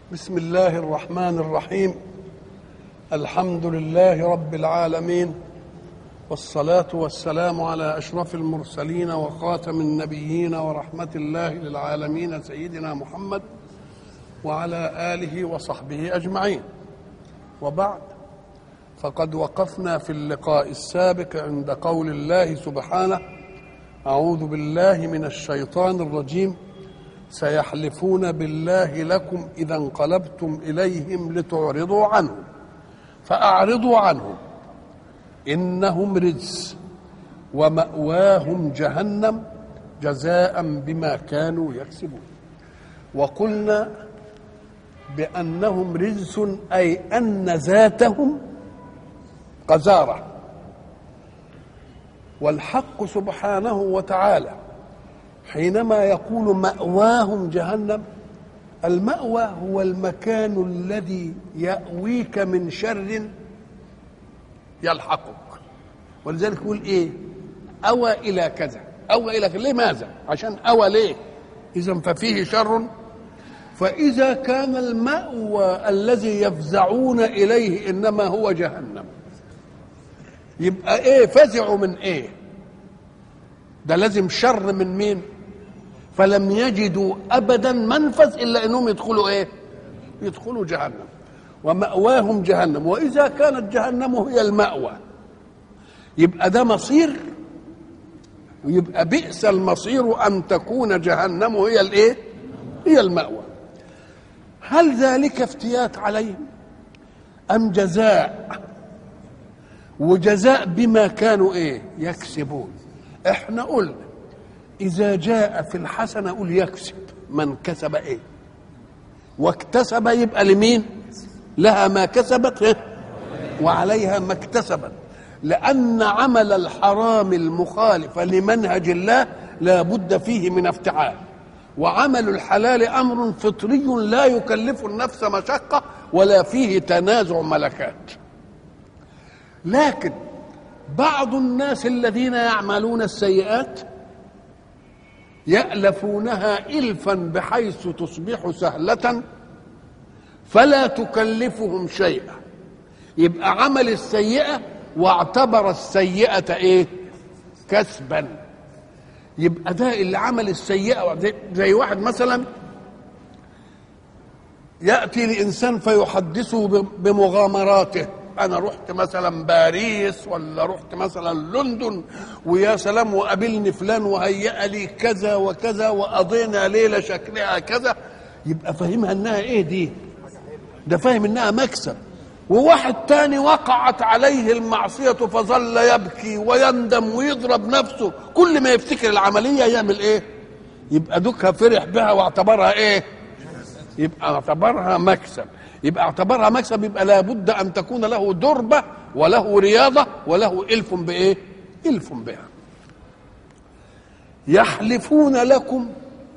بسم الله الرحمن الرحيم الحمد لله رب العالمين والصلاة والسلام على أشرف المرسلين وخاتم النبيين ورحمة الله للعالمين سيدنا محمد وعلى آله وصحبه أجمعين وبعد فقد وقفنا في اللقاء السابق عند قول الله سبحانه أعوذ بالله من الشيطان الرجيم سيحلفون بالله لكم إذا انقلبتم إليهم لتعرضوا عنهم فأعرضوا عنهم إنهم رجس ومأواهم جهنم جزاء بما كانوا يكسبون وقلنا بأنهم رجس أي أن ذاتهم قذارة والحق سبحانه وتعالى حينما يقول مأواهم جهنم المأوى هو المكان الذي يأويك من شر يلحقك ولذلك يقول ايه أوى إلى كذا أوى إلى كذا لماذا عشان أوى ليه إذا ففيه شر فإذا كان المأوى الذي يفزعون إليه إنما هو جهنم يبقى إيه فزعوا من إيه ده لازم شر من مين فلم يجدوا ابدا منفذ الا انهم يدخلوا ايه يدخلوا جهنم ومأواهم جهنم واذا كانت جهنم هي المأوى يبقى ده مصير ويبقى بئس المصير ان تكون جهنم هي الايه هي المأوى هل ذلك افتيات عليهم ام جزاء وجزاء بما كانوا ايه يكسبون احنا قلنا اذا جاء في الحسنه قول يكسب من كسب ايه واكتسب يبقى لمين لها ما كسبت إيه؟ وعليها ما اكتسبت لان عمل الحرام المخالف لمنهج الله لا بد فيه من افتعال وعمل الحلال امر فطري لا يكلف النفس مشقه ولا فيه تنازع ملكات لكن بعض الناس الذين يعملون السيئات يألفونها إلفا بحيث تصبح سهلة فلا تكلفهم شيئا يبقى عمل السيئة واعتبر السيئة ايه كسبا يبقى ده اللي عمل السيئة زي واحد مثلا يأتي لإنسان فيحدثه بمغامراته انا رحت مثلا باريس ولا رحت مثلا لندن ويا سلام وقابلني فلان وهيأ لي كذا وكذا وقضينا ليله شكلها كذا يبقى فاهمها انها ايه دي ده فاهم انها مكسب وواحد تاني وقعت عليه المعصية فظل يبكي ويندم ويضرب نفسه كل ما يفتكر العملية يعمل ايه يبقى دوكها فرح بها واعتبرها ايه يبقى اعتبرها مكسب يبقى اعتبرها مكسب يبقى لابد ان تكون له دربه وله رياضه وله الف بايه؟ الف بها. يحلفون لكم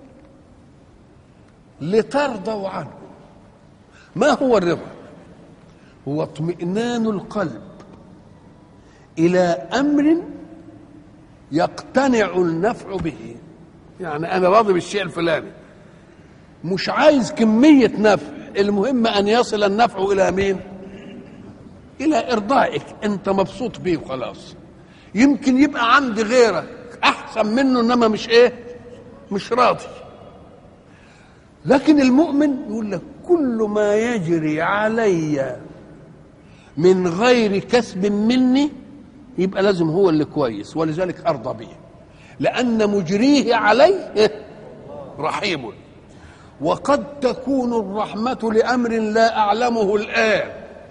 لترضوا عنه. ما هو الرضا؟ هو اطمئنان القلب الى امر يقتنع النفع به. يعني انا راضي بالشيء الفلاني. مش عايز كميه نفع المهم ان يصل النفع الى مين الى ارضائك انت مبسوط بيه وخلاص يمكن يبقى عند غيرك احسن منه انما مش ايه مش راضي لكن المؤمن يقول لك كل ما يجري علي من غير كسب مني يبقى لازم هو اللي كويس ولذلك ارضى به لان مجريه علي رحيم وقد تكون الرحمة لأمر لا أعلمه الآن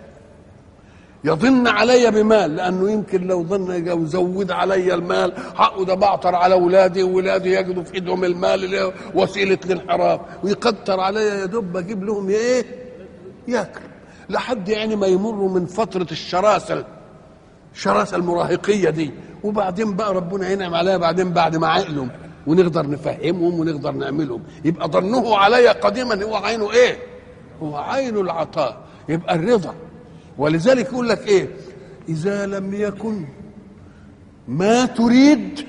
يظن علي بمال لأنه يمكن لو ظن يزود علي المال هقعد بعطر على أولادي وولادي يجدوا في إيدهم المال وسيلة الانحراف ويكتر علي يا دوب أجيب لهم إيه ياكل لحد يعني ما يمروا من فترة الشراسة الشراسة المراهقية دي وبعدين بقى ربنا ينعم عليها بعدين بعد ما عقلهم ونقدر نفهمهم ونقدر نعملهم يبقى ظنه علي قديما هو عينه ايه هو عين العطاء يبقى الرضا ولذلك يقول لك ايه اذا لم يكن ما تريد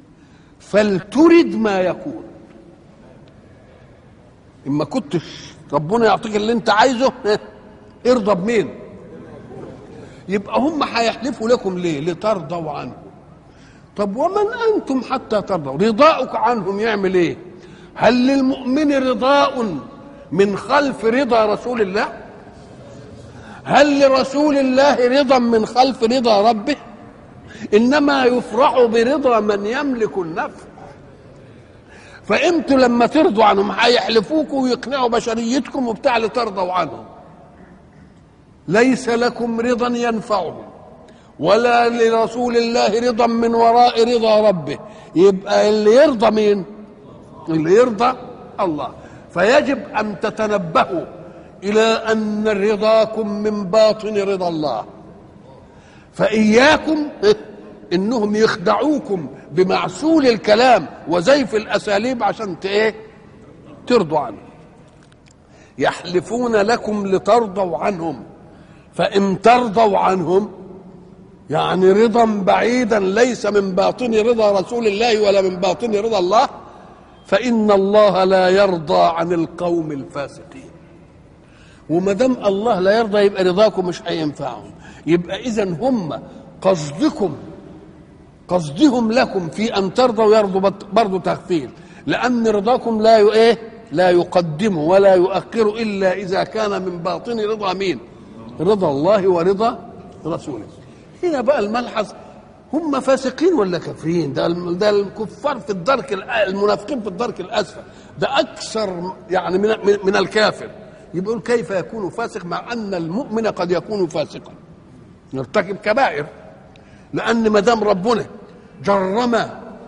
فلترد ما يكون اما كنتش ربنا يعطيك اللي انت عايزه ارضى بمين يبقى هم هيحلفوا لكم ليه لترضوا عنه طب ومن انتم حتى ترضوا رضاؤك عنهم يعمل ايه هل للمؤمن رضاء من خلف رضا رسول الله هل لرسول الله رضا من خلف رضا ربه انما يفرح برضا من يملك النفع فانتوا لما ترضوا عنهم هيحلفوكم ويقنعوا بشريتكم وبتاع لترضوا عنهم ليس لكم رضا ينفعهم ولا لرسول الله رضا من وراء رضا ربه يبقى اللي يرضى مين اللي يرضى الله فيجب ان تتنبهوا الى ان رضاكم من باطن رضا الله فاياكم انهم يخدعوكم بمعسول الكلام وزيف الاساليب عشان ايه ترضوا عنه يحلفون لكم لترضوا عنهم فان ترضوا عنهم يعني رضا بعيدا ليس من باطن رضا رسول الله ولا من باطن رضا الله فان الله لا يرضى عن القوم الفاسقين وما دام الله لا يرضى يبقى رضاكم مش هينفعهم يبقى اذا هم قصدكم قصدهم لكم في ان ترضوا يرضوا برضه تغفيل لان رضاكم لا ايه لا يقدم ولا يؤخر الا اذا كان من باطن رضا مين رضا الله ورضا رسوله هنا بقى الملحظ هم فاسقين ولا كافرين ده ده الكفار في الدرك المنافقين في الدرك الاسفل ده اكثر يعني من من الكافر يقول كيف يكون فاسق مع ان المؤمن قد يكون فاسقا يرتكب كبائر لان ما دام ربنا جرم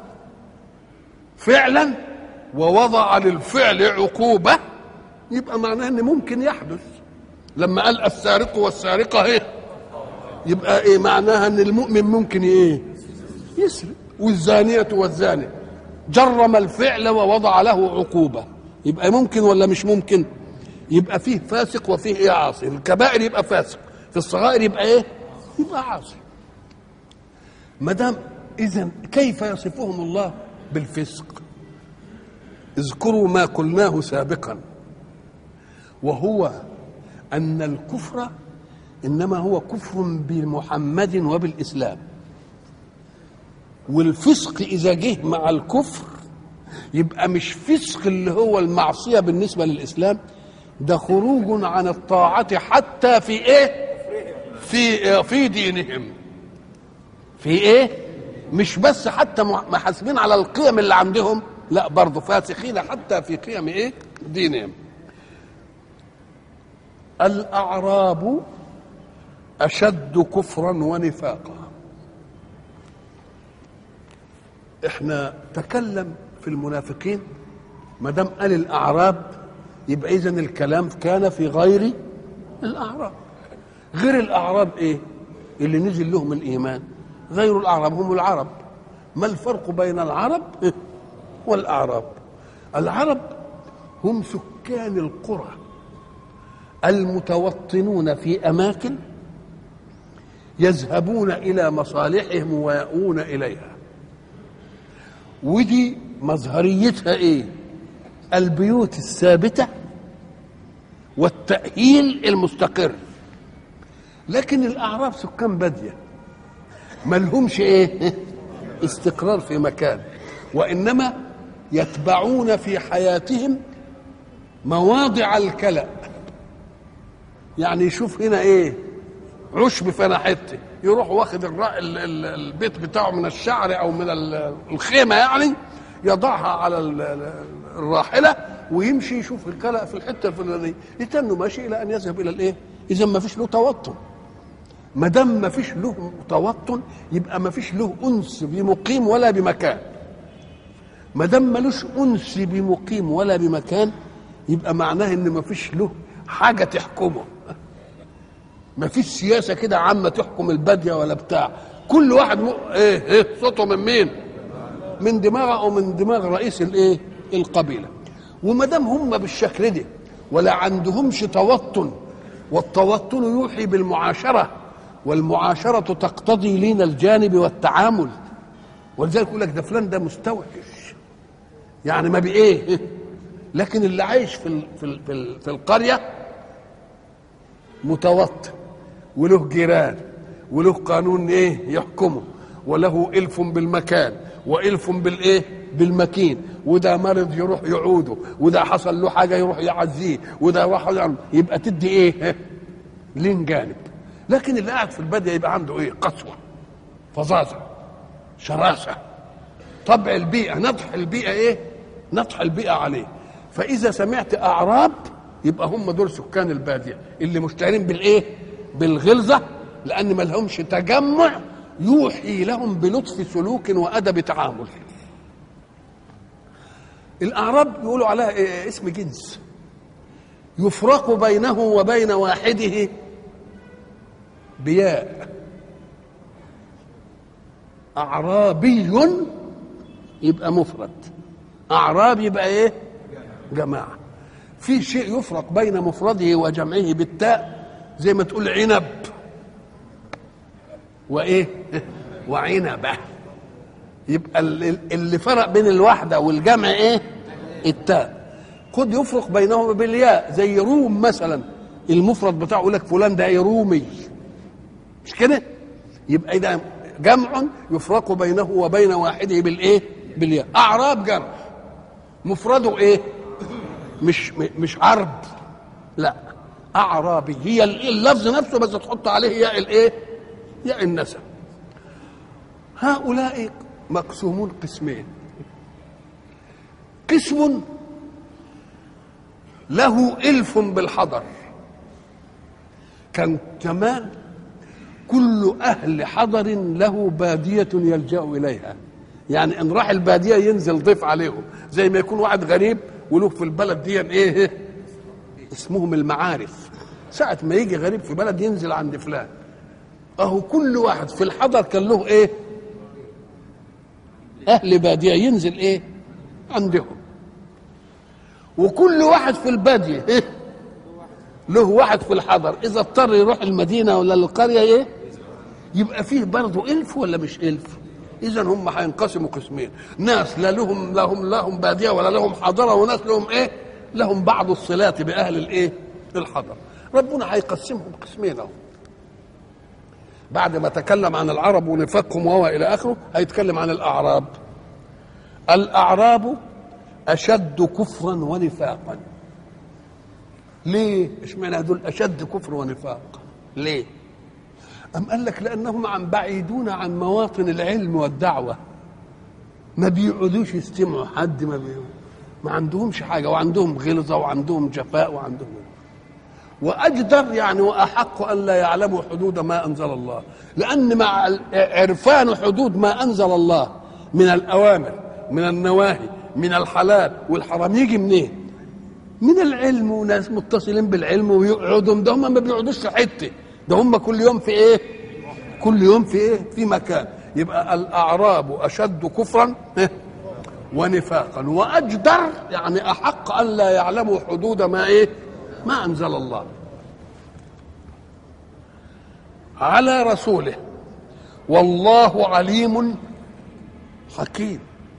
فعلا ووضع للفعل عقوبه يبقى معناه ان ممكن يحدث لما قال السارق والسارقه ايه يبقى ايه معناها ان المؤمن ممكن ايه يسرق والزانيه والزاني جرم الفعل ووضع له عقوبه يبقى ممكن ولا مش ممكن يبقى فيه فاسق وفيه ايه عاصي الكبائر يبقى فاسق في الصغائر يبقى ايه يبقى عاصي ما دام اذا كيف يصفهم الله بالفسق اذكروا ما قلناه سابقا وهو ان الكفر انما هو كفر بمحمد وبالاسلام والفسق اذا جه مع الكفر يبقى مش فسق اللي هو المعصيه بالنسبه للاسلام ده خروج عن الطاعه حتى في ايه في في دينهم في ايه مش بس حتى محاسبين على القيم اللي عندهم لا برضه فاسخين حتى في قيم ايه دينهم الاعراب اشد كفرا ونفاقا احنا تكلم في المنافقين ما دام قال الاعراب يبقى اذا الكلام كان في غير الاعراب غير الاعراب ايه اللي نزل لهم الايمان غير الاعراب هم العرب ما الفرق بين العرب والاعراب العرب هم سكان القرى المتوطنون في اماكن يذهبون الى مصالحهم ويأوون اليها ودي مظهريتها ايه البيوت الثابته والتأهيل المستقر لكن الاعراب سكان باديه ما لهمش ايه استقرار في مكان وانما يتبعون في حياتهم مواضع الكلأ يعني يشوف هنا ايه عشب فانا حته يروح واخد البيت بتاعه من الشعر او من الخيمه يعني يضعها على الراحله ويمشي يشوف الكلأ في الحته الفلانيه يتنه ماشي الى ان يذهب الى الايه؟ اذا ما فيش له توطن ما دام ما فيش له توطن يبقى ما فيش له انس بمقيم ولا بمكان ما دام ملوش انس بمقيم ولا بمكان يبقى معناه ان ما فيش له حاجه تحكمه ما فيش سياسه كده عامه تحكم الباديه ولا بتاع كل واحد م... ايه ايه صوته من مين من دماغه او من دماغ رئيس الايه القبيله وما دام هم بالشكل ده ولا عندهمش توطن والتوطن يوحي بالمعاشره والمعاشره تقتضي لين الجانب والتعامل ولذلك يقول لك ده فلان ده مستوحش يعني ما بايه لكن اللي عايش في ال في ال في, ال في القريه متوطن وله جيران وله قانون ايه يحكمه وله الف بالمكان والف بالايه بالمكين وده مرض يروح يعوده وده حصل له حاجه يروح يعزيه وده راح يبقى تدي ايه لين جانب لكن اللي قاعد في الباديه يبقى عنده ايه قسوه فظاظه شراسه طبع البيئه نطح البيئه ايه نطح البيئه عليه فاذا سمعت اعراب يبقى هم دول سكان الباديه اللي مشتهرين بالايه بالغلظه لان ما لهمش تجمع يوحي لهم بلطف سلوك وادب تعامل الاعراب يقولوا عليها إيه اسم جنس يفرق بينه وبين واحده بياء اعرابي يبقى مفرد اعراب يبقى ايه جماعه في شيء يفرق بين مفرده وجمعه بالتاء زي ما تقول عنب وايه وعنبه يبقى اللي فرق بين الواحده والجمع ايه التاء قد يفرق بينهما بالياء زي روم مثلا المفرد بتاعه يقول لك فلان ده رومي مش كده يبقى اذا جمع يفرق بينه وبين واحده بالايه بالياء اعراب جمع مفرده ايه مش مش عرب لا اعرابي هي اللفظ نفسه بس تحط عليه ياء الايه ياء النسب هؤلاء مقسومون قسمين قسم له الف بالحضر كان زمان كل اهل حضر له باديه يلجا اليها يعني ان راح الباديه ينزل ضيف عليهم زي ما يكون واحد غريب وله في البلد دي ايه اسمهم المعارف ساعة ما يجي غريب في بلد ينزل عند فلان اهو كل واحد في الحضر كان له ايه اهل باديه ينزل ايه عندهم وكل واحد في الباديه ايه له واحد في الحضر اذا اضطر يروح المدينه ولا القريه ايه يبقى فيه برضه الف ولا مش الف اذا هم هينقسموا قسمين ناس لا لهم لهم لهم باديه ولا لهم حضره وناس لهم ايه لهم بعض الصلات باهل الايه الحضر ربنا هيقسمهم قسمين اهو بعد ما تكلم عن العرب ونفاقهم وهو الى اخره هيتكلم عن الاعراب الاعراب اشد كفرا ونفاقا ليه اشمعنى دول اشد كفر ونفاق ليه أم قال لك لأنهم عن بعيدون عن مواطن العلم والدعوة ما بيقعدوش يستمعوا حد ما بي... ما عندهمش حاجة وعندهم غلظة وعندهم جفاء وعندهم وأجدر يعني وأحق أن لا يعلموا حدود ما أنزل الله لأن مع عرفان حدود ما أنزل الله من الأوامر من النواهي من الحلال والحرام يجي منين؟ من العلم وناس متصلين بالعلم ويقعدوا ده هم ما بيقعدوش في حته ده هم كل يوم في ايه كل يوم في ايه في مكان يبقى الاعراب اشد كفرا ونفاقا واجدر يعني احق ان لا يعلموا حدود ما ايه ما انزل الله على رسوله والله عليم حكيم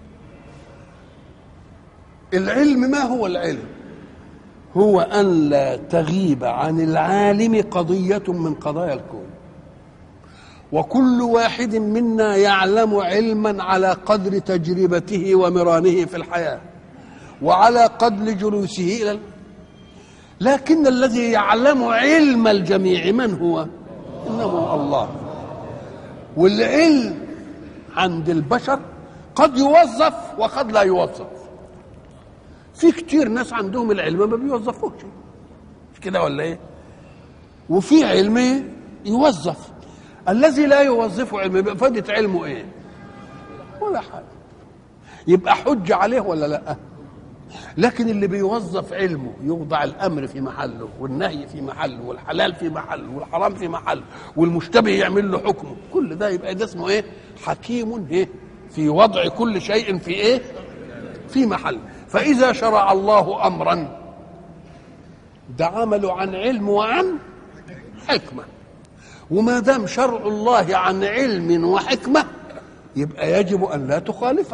العلم ما هو العلم هو ان لا تغيب عن العالم قضيه من قضايا الكون وكل واحد منا يعلم علما على قدر تجربته ومرانه في الحياه وعلى قدر جلوسه الى لكن الذي يعلم علم الجميع من هو انه الله والعلم عند البشر قد يوظف وقد لا يوظف في كتير ناس عندهم العلم ما بيوظفوش مش كده ولا ايه وفي علم يوظف الذي لا يوظف علم يبقى فائدة علمه ايه ولا حاجة يبقى حج عليه ولا لا لكن اللي بيوظف علمه يوضع الامر في محله والنهي في محله والحلال في محله والحرام في محله والمشتبه يعمل له حكمه كل ده يبقى ده اسمه ايه حكيم ايه في وضع كل شيء في ايه في محله فإذا شرع الله أمرا ده عمله عن علم وعن حكمة وما دام شرع الله عن علم وحكمة يبقى يجب أن لا تخالفه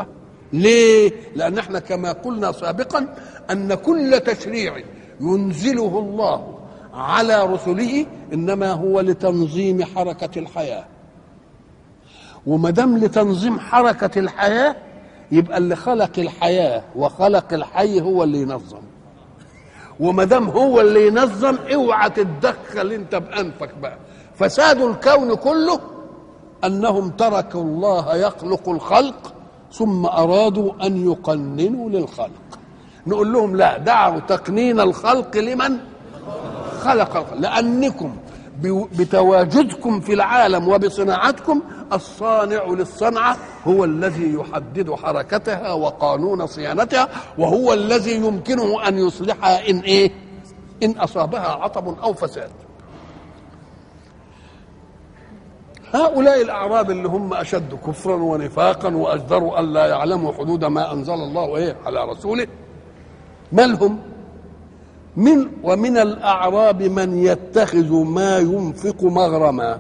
ليه لان احنا كما قلنا سابقا ان كل تشريع ينزله الله على رسله انما هو لتنظيم حركه الحياه وما دام لتنظيم حركه الحياه يبقى اللي خلق الحياه وخلق الحي هو اللي ينظم وما دام هو اللي ينظم اوعى تتدخل انت بانفك بقى فساد الكون كله انهم تركوا الله يخلق الخلق ثم ارادوا ان يقننوا للخلق نقول لهم لا دعوا تقنين الخلق لمن خلق الخلق لانكم بتواجدكم في العالم وبصناعتكم الصانع للصنعه هو الذي يحدد حركتها وقانون صيانتها وهو الذي يمكنه ان يصلحها ان ايه ان اصابها عطب او فساد هؤلاء الاعراب اللي هم اشد كفرا ونفاقا واجدروا ان لا يعلموا حدود ما انزل الله ايه على رسوله ما لهم من ومن الاعراب من يتخذ ما ينفق مغرما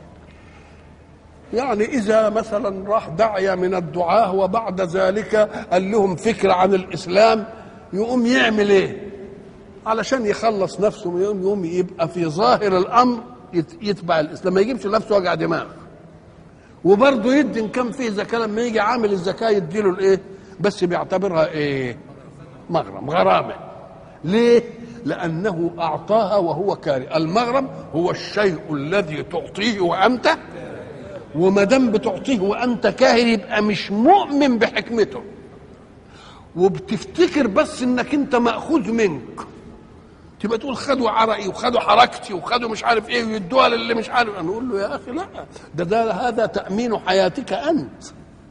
يعني اذا مثلا راح داعيه من الدعاه وبعد ذلك قال لهم فكره عن الاسلام يقوم يعمل ايه علشان يخلص نفسه من يوم يوم يبقى في ظاهر الامر يتبع الاسلام ما يجيبش لنفسه وجع دماغ وبرضه يدي ان كان فيه زكاه لما يجي عامل الزكاه يديله الايه بس بيعتبرها ايه مغرم غرامه ليه لانه اعطاها وهو كاره المغرم هو الشيء الذي تعطيه وانت وما دام بتعطيه وانت كاهن يبقى مش مؤمن بحكمته وبتفتكر بس انك انت ماخوذ منك تبقى تقول خدوا عرقي وخدوا حركتي وخدوا مش عارف ايه ويدوها للي مش عارف انا اقول له يا اخي لا ده, ده هذا تامين حياتك انت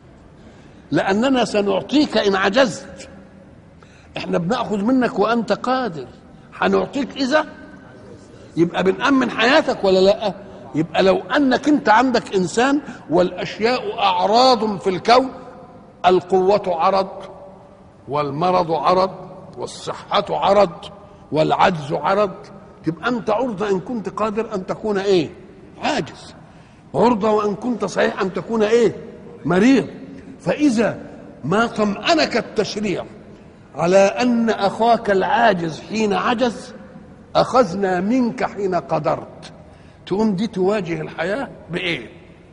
لاننا سنعطيك ان عجزت احنا بناخذ منك وانت قادر هنعطيك اذا يبقى بنامن حياتك ولا لا يبقى لو انك انت عندك انسان والاشياء اعراض في الكون القوه عرض والمرض عرض والصحه عرض والعجز عرض تبقى انت عرضه ان كنت قادر ان تكون ايه عاجز عرضه وان كنت صحيح ان تكون ايه مريض فاذا ما طمأنك التشريع على ان اخاك العاجز حين عجز اخذنا منك حين قدرت تقوم دي تواجه الحياه بايه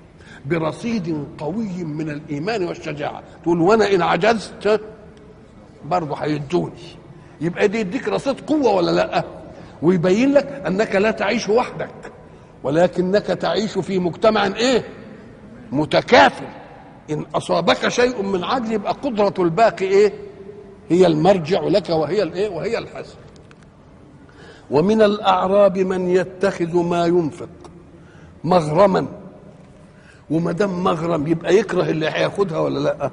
برصيد قوي من الايمان والشجاعه تقول وانا ان عجزت برضه هيدوني يبقى دي يديك رصيد قوه ولا لا ويبين لك انك لا تعيش وحدك ولكنك تعيش في مجتمع ايه متكافل ان اصابك شيء من عجز يبقى قدره الباقي ايه هي المرجع لك وهي الايه وهي الحسن ومن الاعراب من يتخذ ما ينفق مغرما وما دام مغرم يبقى يكره اللي هياخدها ولا لا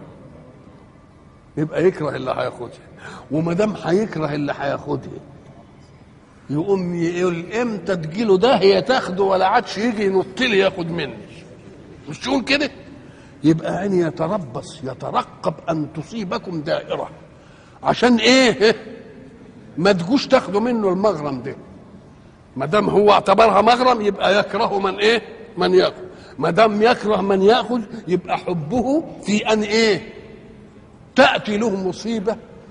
يبقى يكره اللي هياخدها وما دام هيكره اللي هياخدها يقوم يقول امتى تجيله ده هي تاخده ولا عادش يجي ينط لي ياخد مني مش تقول كده يبقى يعني يتربص يترقب ان تصيبكم دائره عشان ايه ما تجوش تاخدوا منه المغرم ده ما دام هو اعتبرها مغرم يبقى يكره من ايه من ياخذ ما دام يكره من ياخذ يبقى حبه في ان ايه تاتي له مصيبه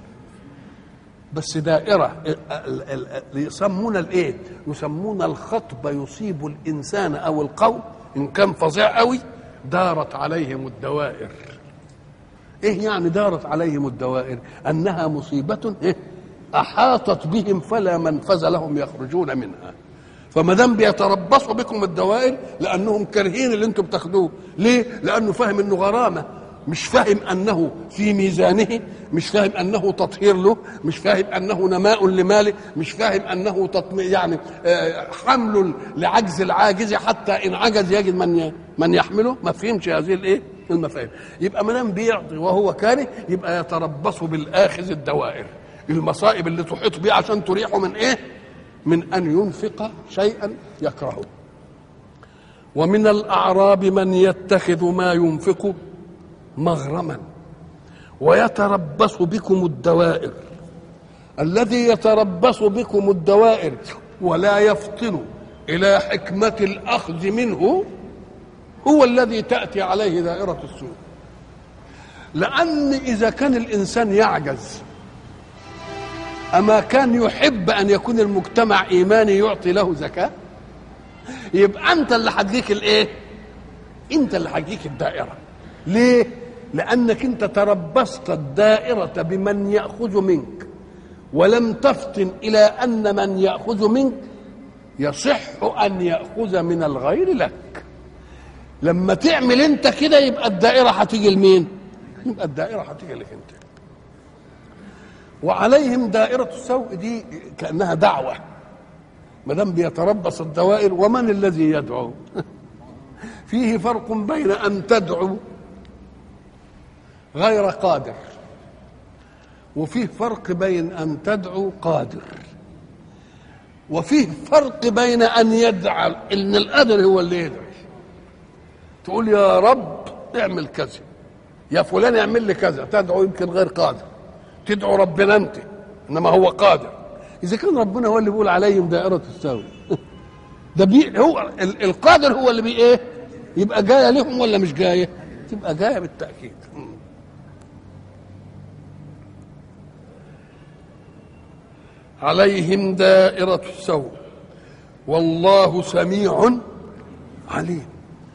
بس دائرة يسمون الايه؟ يسمون الخطب يصيب الانسان او القوم ان كان فظيع قوي دارت عليهم الدوائر. ايه يعني دارت عليهم الدوائر؟ انها مصيبة إيه؟ احاطت بهم فلا منفذ لهم يخرجون منها. فما دام بيتربصوا بكم الدوائر لانهم كارهين اللي انتم بتاخدوه، ليه؟ لانه فاهم انه غرامه مش فاهم انه في ميزانه مش فاهم انه تطهير له مش فاهم انه نماء لماله مش فاهم انه تطم... يعني حمل لعجز العاجز حتى ان عجز يجد من من يحمله ما فهمش هذه الايه المفاهيم يبقى ما دام بيعطي وهو كاره يبقى يتربص بالاخذ الدوائر المصائب اللي تحيط به عشان تريحه من ايه من ان ينفق شيئا يكرهه ومن الاعراب من يتخذ ما ينفق مغرما ويتربص بكم الدوائر الذي يتربص بكم الدوائر ولا يفطن الى حكمه الاخذ منه هو الذي تاتي عليه دائره السوء لأن إذا كان الإنسان يعجز أما كان يحب أن يكون المجتمع إيماني يعطي له زكاة يبقى أنت اللي هتجيك الإيه؟ أنت اللي هتجيك الدائرة ليه؟ لأنك أنت تربصت الدائرة بمن يأخذ منك ولم تفطن إلى أن من يأخذ منك يصح أن يأخذ من الغير لك لما تعمل أنت كده يبقى الدائرة هتيجي لمين؟ يبقى الدائرة هتيجي لك أنت وعليهم دائرة السوء دي كأنها دعوة ما دام بيتربص الدوائر ومن الذي يدعو؟ فيه فرق بين أن تدعو غير قادر وفيه فرق بين أن تدعو قادر وفيه فرق بين أن يدعى إن القادر هو اللي يدعي تقول يا رب اعمل كذا يا فلان اعمل لي كذا تدعو يمكن غير قادر تدعو ربنا انت انما هو قادر اذا كان ربنا هو اللي بيقول عليهم دائره السوء ده بي هو ال- القادر هو اللي بي ايه يبقى جايه لهم ولا مش جايه تبقى جايه بالتاكيد عليهم دائرة السوء والله سميع عليم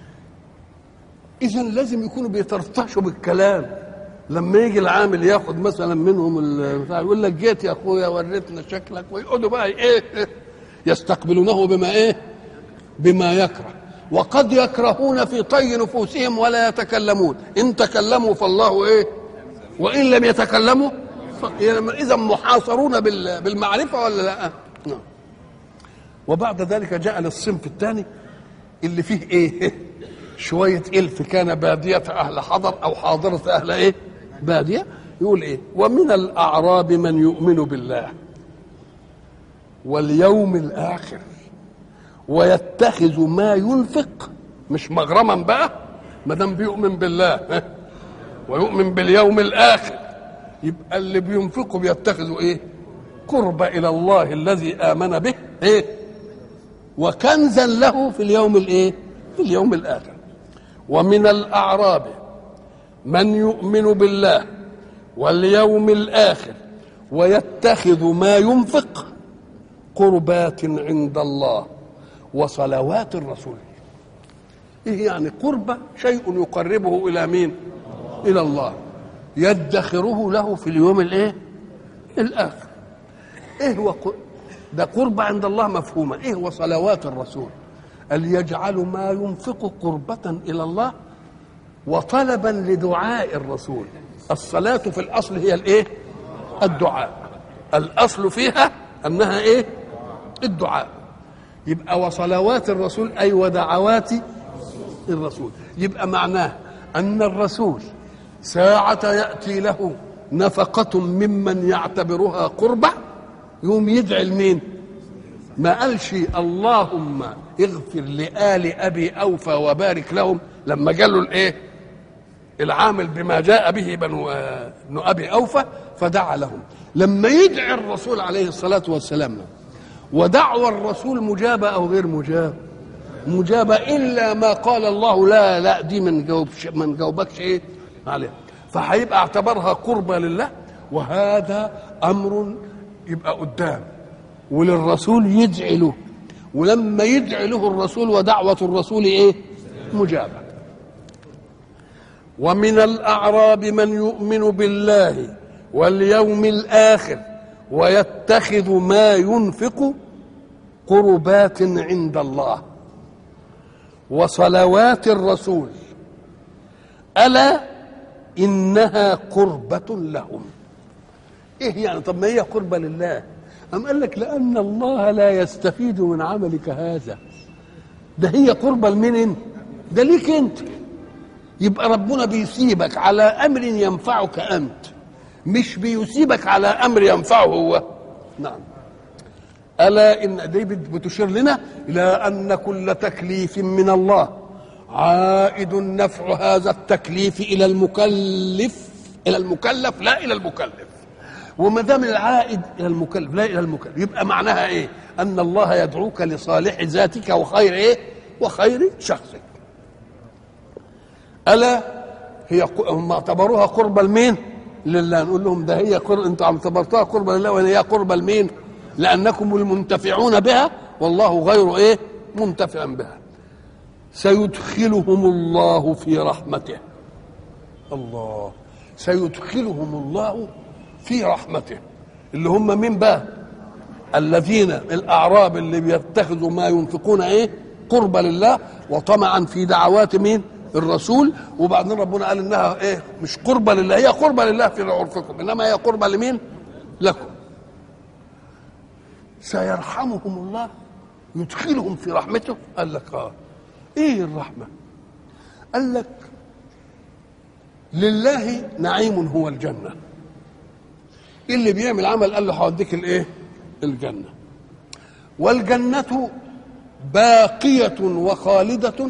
إذا لازم يكونوا بيترطشوا بالكلام لما يجي العامل ياخد مثلا منهم البتاع يقول لك جيت يا اخويا وريتنا شكلك ويقعدوا بقى ايه يستقبلونه بما ايه بما يكره وقد يكرهون في طي نفوسهم ولا يتكلمون ان تكلموا فالله ايه وان لم يتكلموا اذا محاصرون بال- بالمعرفه ولا لا نعم. وبعد ذلك جاء للصنف الثاني اللي فيه ايه شويه الف كان باديه اهل حضر او حاضره اهل ايه باديه يقول ايه ومن الاعراب من يؤمن بالله واليوم الاخر ويتخذ ما ينفق مش مغرما بقى ما دام بيؤمن بالله ها؟ ويؤمن باليوم الاخر يبقى اللي بينفقوا بيتخذوا ايه قرب الى الله الذي امن به ايه وكنزا له في اليوم الايه في اليوم الاخر ومن الاعراب من يؤمن بالله واليوم الاخر ويتخذ ما ينفق قربات عند الله وصلوات الرسول ايه يعني قربة شيء يقربه الى مين الى الله يدخره له في اليوم الايه الاخر ايه هو ق- ده قربة عند الله مفهومة ايه هو صلوات الرسول أن يجعل ما ينفق قربة إلى الله وطلبا لدعاء الرسول الصلاة في الأصل هي الإيه الدعاء الأصل فيها أنها إيه الدعاء يبقى وصلوات الرسول أي ودعوات الرسول يبقى معناه أن الرسول ساعة يأتي له نفقة ممن يعتبرها قربة يوم يدعي لمين ما قالش اللهم اغفر لآل أبي أوفى وبارك لهم لما قالوا الإيه العامل بما جاء به بنو آه، ابن أبي أوفى فدعا لهم لما يدعي الرسول عليه الصلاة والسلام ودعوى الرسول مجابة أو غير مجابة مجابة إلا ما قال الله لا لا دي من جاوبش من جاوبكش إيه عليها فهيبقى اعتبرها قربة لله وهذا أمر يبقى قدام وللرسول يدعي له ولما يدعي له الرسول ودعوة الرسول إيه مجابة ومن الأعراب من يؤمن بالله واليوم الآخر ويتخذ ما ينفق قربات عند الله وصلوات الرسول ألا إنها قربة لهم إيه يعني طب ما هي قربة لله أم قال لك لأن الله لا يستفيد من عملك هذا ده هي قربة لمين انت ده ليك انت يبقى ربنا بيسيبك على أمر ينفعك أنت مش بيسيبك على أمر ينفعه هو نعم ألا إن دي بت- بتشير لنا إلى أن كل تكليف من الله عائد نفع هذا التكليف إلى المكلف إلى المكلف لا إلى المكلف وما دام العائد إلى المكلف لا إلى المكلف يبقى معناها إيه؟ أن الله يدعوك لصالح ذاتك وخير إيه؟ وخير شخصك ألا هي ق- هم اعتبروها قربة لمين؟ لله نقول لهم ده هي قر... انتوا اعتبرتوها قربة لله وهي قربة لمين؟ لأنكم المنتفعون بها والله غير ايه؟ منتفع بها سيدخلهم الله في رحمته الله سيدخلهم الله في رحمته اللي هم مين بقى الذين الاعراب اللي بيتخذوا ما ينفقون ايه قربة لله وطمعا في دعوات مين الرسول وبعدين ربنا قال انها ايه مش قربة لله هي قربة لله في عرفكم انما هي قربة لمين لكم سيرحمهم الله يدخلهم في رحمته قال لك اه ايه الرحمه قال لك لله نعيم هو الجنه اللي بيعمل عمل قال له هوديك الايه الجنه والجنه باقيه وخالده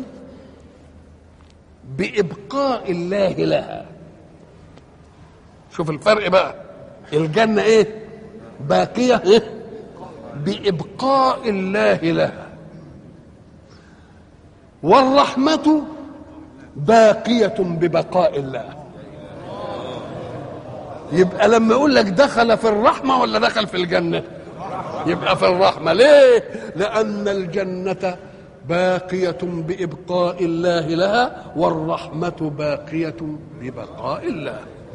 بابقاء الله لها شوف الفرق بقى الجنه ايه باقيه ايه بابقاء الله لها والرحمه باقيه ببقاء الله يبقى لما يقول لك دخل في الرحمه ولا دخل في الجنه يبقى في الرحمه ليه لان الجنه باقيه بابقاء الله لها والرحمه باقيه ببقاء الله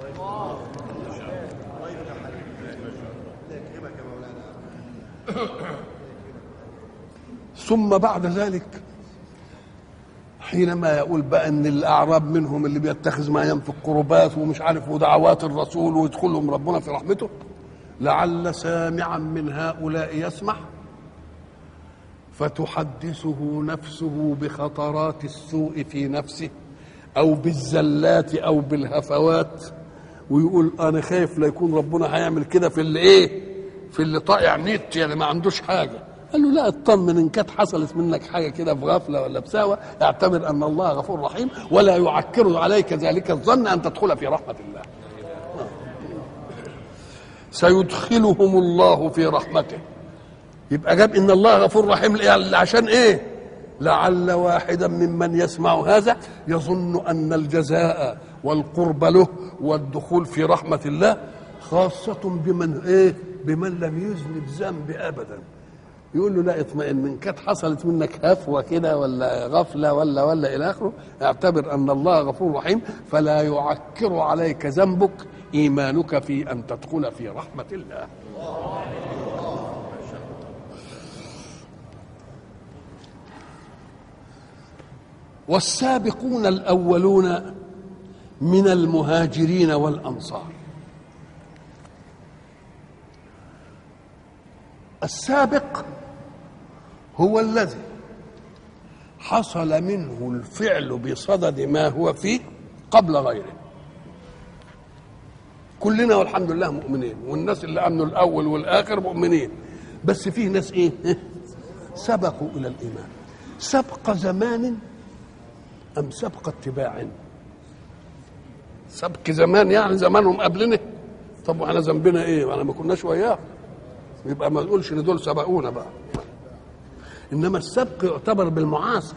ثم بعد ذلك حينما يقول بقى ان الاعراب منهم اللي بيتخذ ما ينفق قربات ومش عارف ودعوات الرسول ويدخلهم ربنا في رحمته لعل سامعا من هؤلاء يسمع فتحدثه نفسه بخطرات السوء في نفسه او بالزلات او بالهفوات ويقول انا خايف لا يكون ربنا هيعمل كده في اللي ايه في اللي طائع نت يعني ما عندوش حاجه قال له لا اطمن ان كانت حصلت منك حاجه كده في غفله ولا بساوه اعتبر ان الله غفور رحيم ولا يعكر عليك ذلك الظن ان تدخل في رحمه الله سيدخلهم الله في رحمته يبقى جاب ان الله غفور رحيم عشان ايه لعل واحدا ممن يسمع هذا يظن ان الجزاء والقرب له والدخول في رحمه الله خاصه بمن ايه بمن لم يذنب ذنب ابدا يقول له لا اطمئن من كانت حصلت منك هفوه كده ولا غفله ولا ولا الى اخره اعتبر ان الله غفور رحيم فلا يعكر عليك ذنبك ايمانك في ان تدخل في رحمه الله والسابقون الاولون من المهاجرين والانصار السابق هو الذي حصل منه الفعل بصدد ما هو فيه قبل غيره كلنا والحمد لله مؤمنين والناس اللي امنوا الاول والاخر مؤمنين بس فيه ناس ايه سبقوا الى الايمان سبق زمان ام سبق اتباع سبق زمان يعني زمانهم قبلنا طب واحنا ذنبنا ايه وانا ما كناش وياه يبقى ما نقولش ان دول سبقونا بقى انما السبق يعتبر بالمعاصر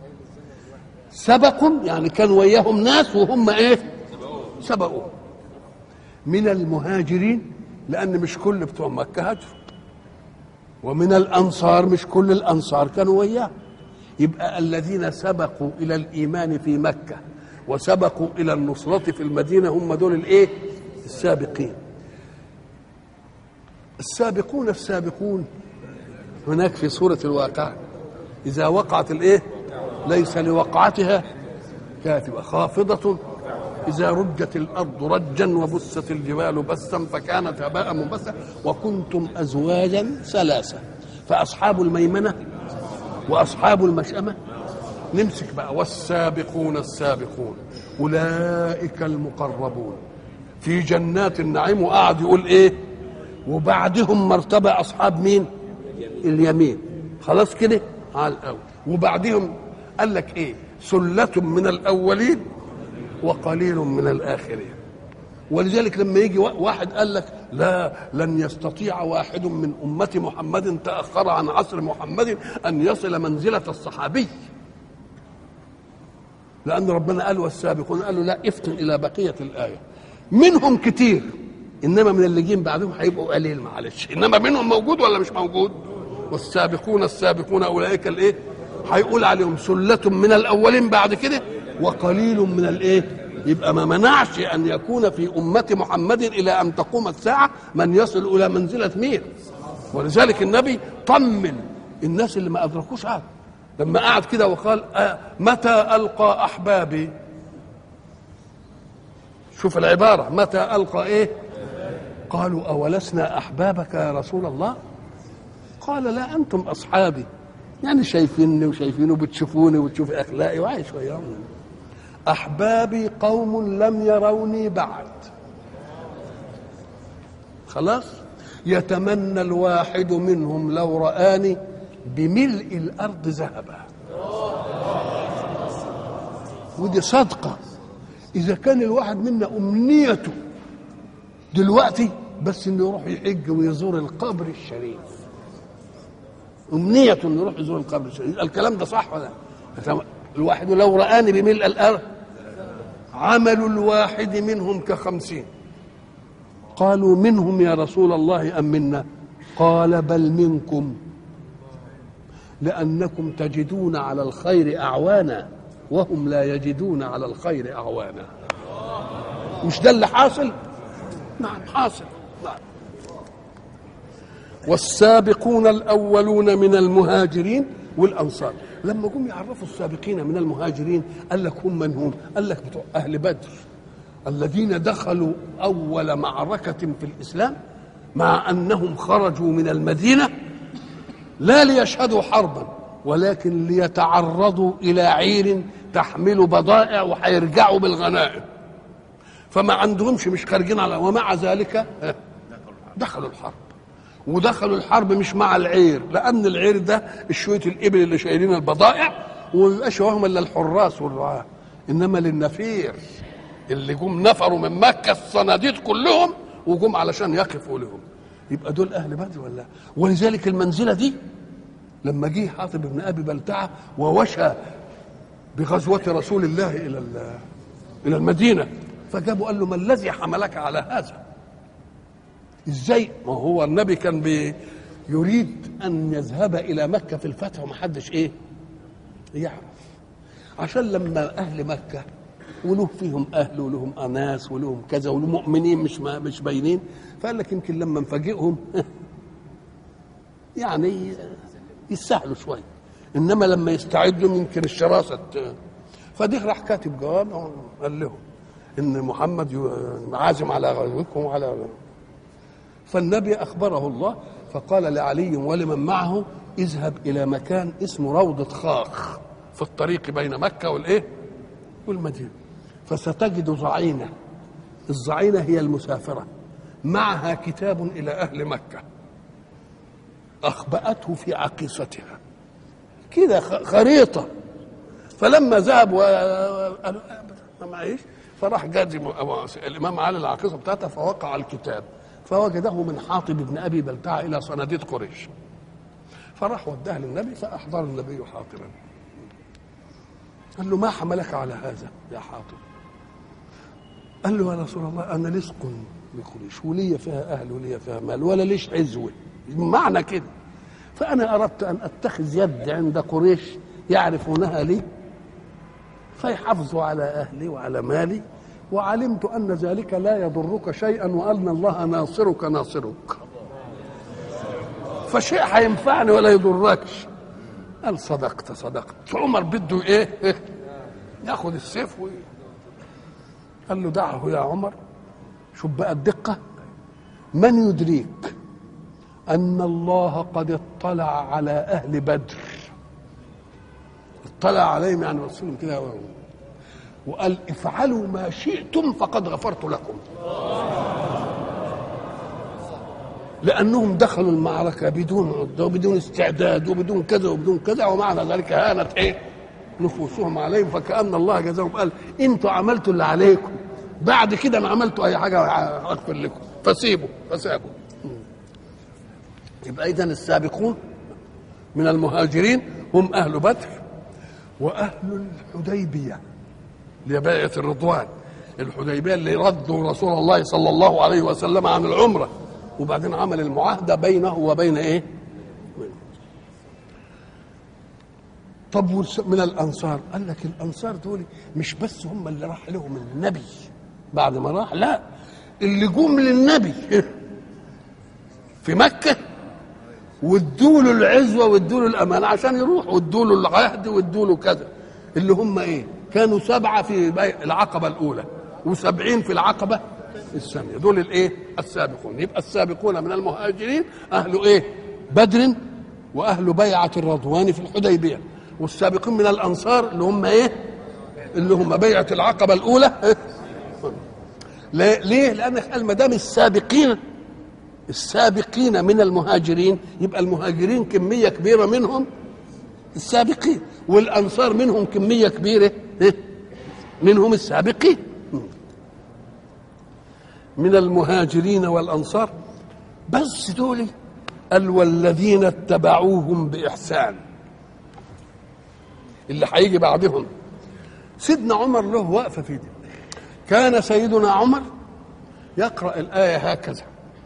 سبقوا يعني كان وياهم ناس وهم ايه سبقوا من المهاجرين لان مش كل بتوع مكه هاجروا ومن الانصار مش كل الانصار كانوا وياه يبقى الذين سبقوا الى الايمان في مكه وسبقوا الى النصره في المدينه هم دول الايه السابقين السابقون السابقون هناك في سورة الواقع إذا وقعت الإيه ليس لوقعتها كاتبة خافضة إذا رجت الأرض رجا وبست الجبال بسا فكانت هباء منبثا وكنتم أزواجا ثلاثة فأصحاب الميمنة وأصحاب المشأمة نمسك بقى والسابقون السابقون أولئك المقربون في جنات النعيم وقعد يقول إيه وبعدهم مرتبة أصحاب مين اليمين خلاص كده على الأول وبعدهم قال لك إيه سلة من الأولين وقليل من الآخرين ولذلك لما يجي واحد قال لك لا لن يستطيع واحد من أمة محمد تأخر عن عصر محمد أن يصل منزلة الصحابي لان ربنا قال والسابقون قالوا لا افتن الى بقيه الايه منهم كتير انما من اللي جين بعدهم هيبقوا قليل معلش انما منهم موجود ولا مش موجود والسابقون السابقون اولئك الايه هيقول عليهم سله من الاولين بعد كده وقليل من الايه يبقى ما منعش ان يكون في امه محمد الى ان تقوم الساعه من يصل الى منزله مين ولذلك النبي طمن الناس اللي ما ادركوش هذا لما قعد كده وقال آه متى القى احبابي شوف العباره متى القى ايه قالوا اولسنا احبابك يا رسول الله قال لا انتم اصحابي يعني شايفيني وشايفينه بتشوفوني وتشوف اخلاقي وعايش وياهم احبابي قوم لم يروني بعد خلاص يتمنى الواحد منهم لو رآني بملء الأرض ذهبا ودي صدقة إذا كان الواحد منا أمنيته دلوقتي بس إنه يروح يحج ويزور القبر الشريف أمنيته إنه يروح يزور القبر الشريف الكلام ده صح ولا الواحد لو رآني بملء الأرض عمل الواحد منهم كخمسين قالوا منهم يا رسول الله أم منا قال بل منكم لأنكم تجدون على الخير أعوانا وهم لا يجدون على الخير أعوانا مش ده اللي حاصل نعم حاصل نعم والسابقون الأولون من المهاجرين والأنصار لما جم يعرفوا السابقين من المهاجرين قال لك هم من هم قال لك بتوع أهل بدر الذين دخلوا أول معركة في الإسلام مع أنهم خرجوا من المدينة لا ليشهدوا حربا ولكن ليتعرضوا إلى عير تحمل بضائع وهيرجعوا بالغنائم فما عندهمش مش خارجين على ومع ذلك دخلوا الحرب ودخلوا الحرب مش مع العير لأن العير ده شوية الإبل اللي شايلين البضائع وما يبقاش وهم إلا الحراس والرعاة إنما للنفير اللي جم نفروا من مكة الصناديد كلهم وجم علشان يقفوا لهم يبقى دول أهل بدر ولا ولذلك المنزلة دي لما جه حاطب بن أبي بلتعة ووشى بغزوة رسول الله إلى إلى المدينة فجابوا قال له ما الذي حملك على هذا ازاي ما هو النبي كان بي يريد ان يذهب الى مكه في الفتح ومحدش ايه يعرف عشان لما اهل مكه وله فيهم اهل ولهم اناس ولهم كذا ولهم مؤمنين مش ما مش باينين فقال لك يمكن لما نفاجئهم يعني يستاهلوا شويه انما لما يستعدوا يمكن الشراسه فدي راح كاتب جواب قال لهم ان محمد عازم على غزوكم وعلى فالنبي اخبره الله فقال لعلي ولمن معه اذهب الى مكان اسمه روضه خاخ في الطريق بين مكه والايه والمدينه فستجد ضعينه الضعينه هي المسافره معها كتاب الى اهل مكه اخبأته في عقيصتها كده خريطه فلما ذهب وقالوا ما معيش فراح جازم الامام علي العقيصه بتاعته فوقع الكتاب فوجده من حاطب بن ابي بلتعه الى صناديد قريش فراح وداه للنبي فاحضر النبي حاطبا قال له ما حملك على هذا يا حاطب قال له يا رسول الله انا لصق بقريش ولي فيها اهل ولي فيها مال ولا ليش عزوه معنى كده فانا اردت ان اتخذ يد عند قريش يعرفونها لي فيحافظوا على اهلي وعلى مالي وعلمت ان ذلك لا يضرك شيئا وان الله ناصرك ناصرك فشيء هينفعني ولا يضركش قال صدقت صدقت عمر بده ايه, إيه؟ ياخذ السيف و... قال له دعه يا عمر شوف بقى الدقه من يدريك ان الله قد اطلع على اهل بدر اطلع عليهم يعني رسولهم كده وقال افعلوا ما شئتم فقد غفرت لكم لانهم دخلوا المعركه بدون عده وبدون استعداد وبدون كذا وبدون كذا ومع ذلك هانت ايه نفوسهم عليهم فكان الله جزاهم قال انتوا عملتوا اللي عليكم بعد كده ما عملتوا اي حاجه اغفر لكم فسيبوا فسابوا يبقى اذا السابقون من المهاجرين هم اهل بدر واهل الحديبيه اللي هي بيعه الرضوان الحديبيه اللي ردوا رسول الله صلى الله عليه وسلم عن العمره وبعدين عمل المعاهده بينه وبين ايه؟ طب من الانصار قال لك الانصار دول مش بس هم اللي راح لهم النبي بعد ما راح لا اللي جم للنبي في مكه وادوا له العزوه وادوا له الامانه عشان يروح وادوا له العهد وادوا له كذا اللي هم ايه؟ كانوا سبعه في العقبه الاولى وسبعين في العقبه الثانيه دول الايه؟ السابقون يبقى السابقون من المهاجرين اهل ايه؟ بدر واهل بيعه الرضوان في الحديبيه والسابقين من الانصار اللي هم ايه؟ اللي هم بيعه العقبه الاولى ليه؟ لان قال ما دام السابقين السابقين من المهاجرين يبقى المهاجرين كميه كبيره منهم السابقين والانصار منهم كميه كبيره منهم السابقين من المهاجرين والانصار بس دول قال والذين اتبعوهم باحسان اللي هيجي بعدهم سيدنا عمر له وقفه في دي كان سيدنا عمر يقرا الايه هكذا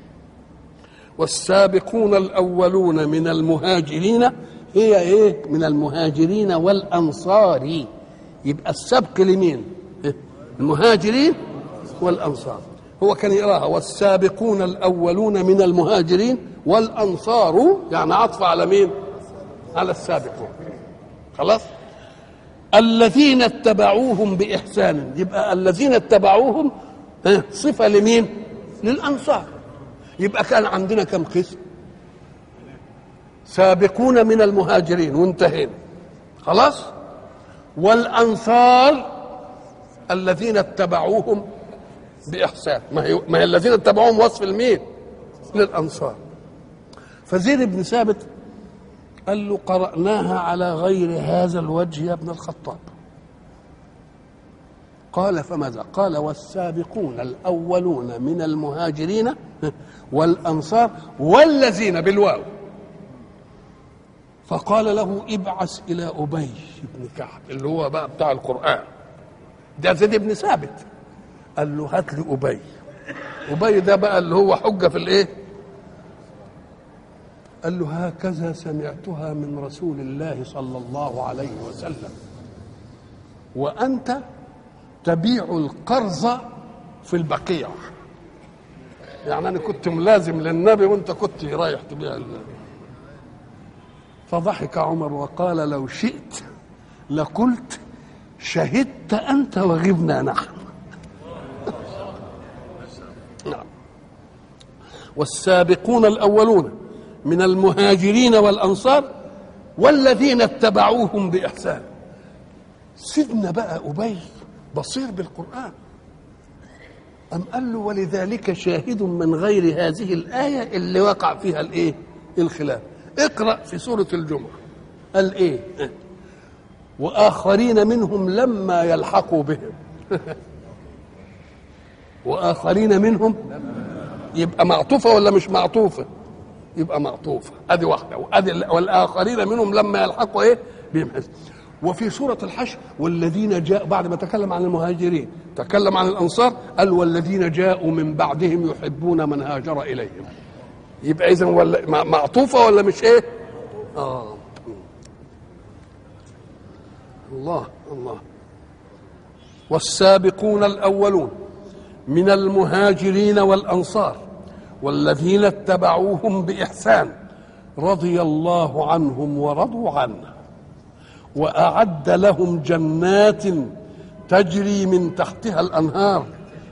والسابقون الاولون من المهاجرين هي ايه من المهاجرين والانصار يبقى السبق لمين المهاجرين والانصار هو كان يقراها والسابقون الاولون من المهاجرين والانصار يعني عطف على مين على السابقون خلاص الذين اتبعوهم باحسان يبقى الذين اتبعوهم صفه لمين للانصار يبقى كان عندنا كم قسم سابقون من المهاجرين وانتهينا خلاص والانصار الذين اتبعوهم باحسان ما هي ما هي الذين اتبعوهم وصف المين للانصار فزيد بن ثابت قال له قرأناها على غير هذا الوجه يا ابن الخطاب قال فماذا قال والسابقون الأولون من المهاجرين والأنصار والذين بالواو فقال له ابعث إلى أبي بن كعب اللي هو بقى بتاع القرآن ده زيد بن ثابت قال له هات لي أبي أبي ده بقى اللي هو حجة في الإيه قال له هكذا سمعتها من رسول الله صلى الله عليه وسلم وأنت تبيع القرض في البقيع يعني أنا كنت ملازم للنبي وأنت كنت رايح تبيع فضحك عمر وقال لو شئت لقلت شهدت أنت وغبنا نحن نعم والسابقون الأولون من المهاجرين والأنصار والذين اتبعوهم بإحسان سيدنا بقى أبي بصير بالقرآن أم قال له ولذلك شاهد من غير هذه الآية اللي وقع فيها الإيه الخلاف اقرأ في سورة الجمعة قال إيه وآخرين منهم لما يلحقوا بهم وآخرين منهم يبقى معطوفة ولا مش معطوفة يبقى معطوفة ادي واحدة وادي والآخرين منهم لما يلحقوا ايه بهم وفي سورة الحشر والذين جاءوا بعد ما تكلم عن المهاجرين تكلم عن الأنصار قال والذين جاءوا من بعدهم يحبون من هاجر إليهم يبقى إذا ولا معطوفة ولا مش إيه؟ آه الله الله والسابقون الأولون من المهاجرين والأنصار والذين اتبعوهم بإحسان رضي الله عنهم ورضوا عنه وأعد لهم جنات تجري من تحتها الأنهار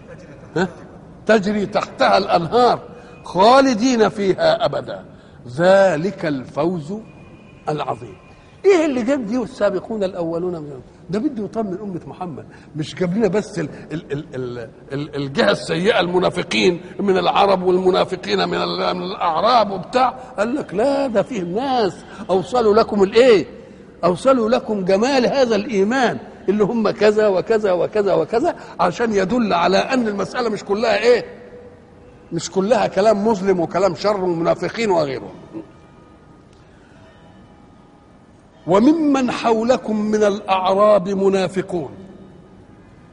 تجري تحتها الأنهار خالدين فيها أبدا ذلك الفوز العظيم ايه اللي جاب دي والسابقون الاولون من ده بده يطمن امه محمد مش جاب لنا بس ال ال ال ال ال الجهه السيئه المنافقين من العرب والمنافقين من, من الاعراب وبتاع قال لك لا ده فيه ناس اوصلوا لكم الايه اوصلوا لكم جمال هذا الايمان اللي هم كذا وكذا وكذا وكذا عشان يدل على ان المساله مش كلها ايه مش كلها كلام مظلم وكلام شر ومنافقين وغيره وممن حولكم من الاعراب منافقون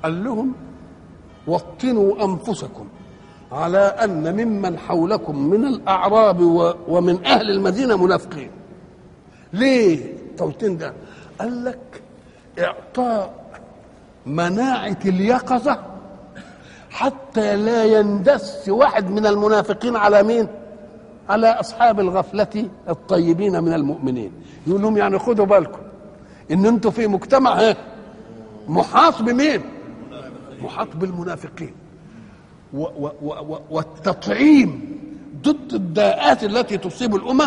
قال لهم وطنوا انفسكم على ان ممن حولكم من الاعراب و- ومن اهل المدينه منافقين ليه التوطين ده قال لك اعطاء مناعه اليقظه حتى لا يندس واحد من المنافقين على مين على اصحاب الغفله الطيبين من المؤمنين يقول لهم يعني خدوا بالكم ان انتوا في مجتمع ها محاط بمين محاط بالمنافقين و و و و والتطعيم ضد الداءات التي تصيب الامم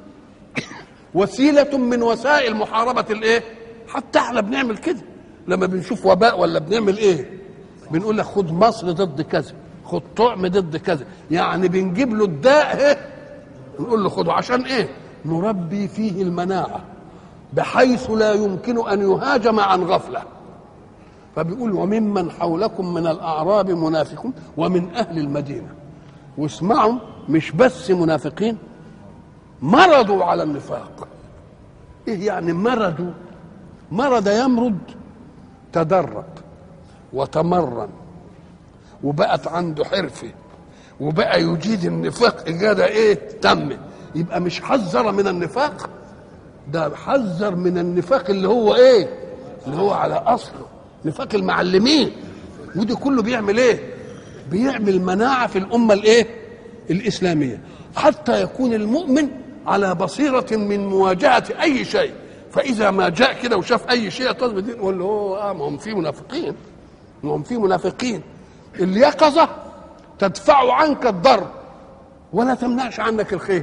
وسيله من وسائل محاربه الايه حتى احنا بنعمل كده لما بنشوف وباء ولا بنعمل ايه بنقول لك خد مصر ضد كذا خد طعم ضد كذا يعني بنجيب له الداء ايه نقول له خده عشان ايه نربي فيه المناعه بحيث لا يمكن ان يهاجم عن غفله فبيقول وممن حولكم من الاعراب منافقون ومن اهل المدينه واسمعوا مش بس منافقين مرضوا على النفاق ايه يعني مرضوا مرض يمرض تدرب وتمرن وبقت عنده حرفه وبقى يجيد النفاق اجاده ايه تم يبقى مش حذر من النفاق ده حذر من النفاق اللي هو ايه اللي هو على اصله نفاق المعلمين ودي كله بيعمل ايه بيعمل مناعه في الامه الايه الاسلاميه حتى يكون المؤمن على بصيره من مواجهه اي شيء فاذا ما جاء كده وشاف اي شيء يتصل بدين يقول له اه ما هم في منافقين ما هم في منافقين اليقظه تدفع عنك الضر ولا تمنعش عنك الخير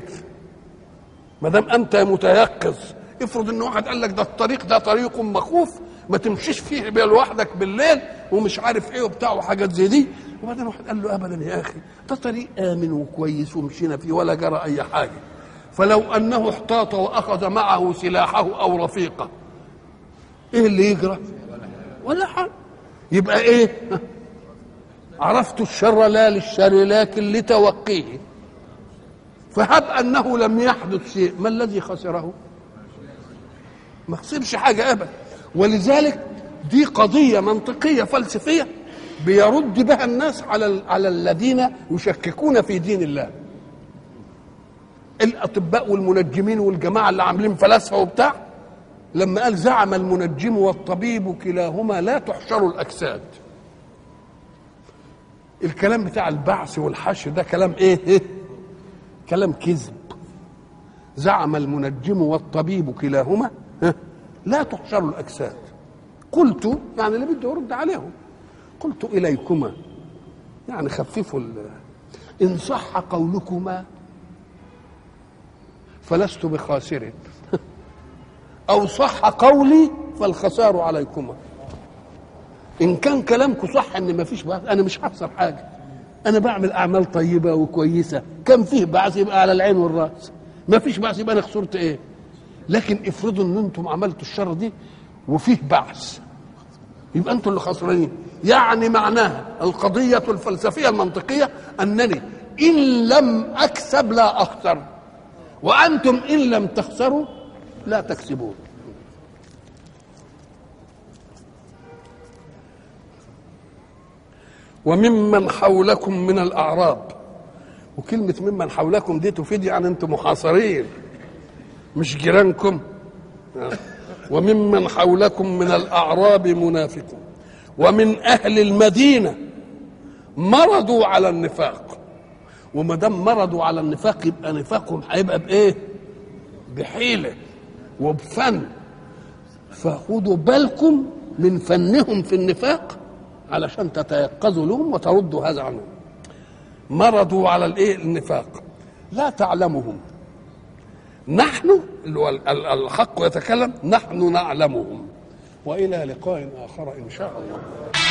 ما دام انت متيقظ افرض ان واحد قال لك ده الطريق ده طريق مخوف ما تمشيش فيه بيه لوحدك بالليل ومش عارف ايه وبتاع وحاجات زي دي وبعدين واحد قال له ابدا يا اخي ده طريق امن وكويس ومشينا فيه ولا جرى اي حاجه فلو انه احتاط واخذ معه سلاحه او رفيقه ايه اللي يجرى ولا حاجه يبقى ايه عرفت الشر لا للشر لكن لتوقيه فهب انه لم يحدث شيء ما الذي خسره ما خسرش حاجه ابدا ولذلك دي قضيه منطقيه فلسفيه بيرد بها الناس على على الذين يشككون في دين الله الاطباء والمنجمين والجماعه اللي عاملين فلاسفه وبتاع لما قال زعم المنجم والطبيب كلاهما لا تحشر الاجساد الكلام بتاع البعث والحشر ده كلام ايه, إيه؟ كلام كذب زعم المنجم والطبيب كلاهما ها؟ لا تحشر الاجساد قلت يعني اللي بده يرد عليهم قلت اليكما يعني خففوا ال- ان صح قولكما فلست بخاسر او صح قولي فالخسار عليكما ان كان كلامكم صح ان ما فيش بعث انا مش هخسر حاجه انا بعمل اعمال طيبه وكويسه كم فيه بعث يبقى على العين والراس ما فيش بعث يبقى انا خسرت ايه لكن افرضوا ان انتم عملتوا الشر دي وفيه بعث يبقى انتم اللي خسرانين يعني معناها القضيه الفلسفيه المنطقيه انني ان لم اكسب لا اخسر وانتم ان لم تخسروا لا تكسبون وممن حولكم من الاعراب وكلمه ممن حولكم دي تفيد يعني انتم محاصرين مش جيرانكم وممن حولكم من الاعراب منافقون ومن اهل المدينه مرضوا على النفاق وما دام مرضوا على النفاق يبقى نفاقهم هيبقى بايه؟ بحيله وبفن فخدوا بالكم من فنهم في النفاق علشان تتيقظوا لهم وتردوا هذا عنهم مرضوا على الايه النفاق لا تعلمهم نحن اللي هو ال- ال- الحق يتكلم نحن نعلمهم والى لقاء اخر ان شاء الله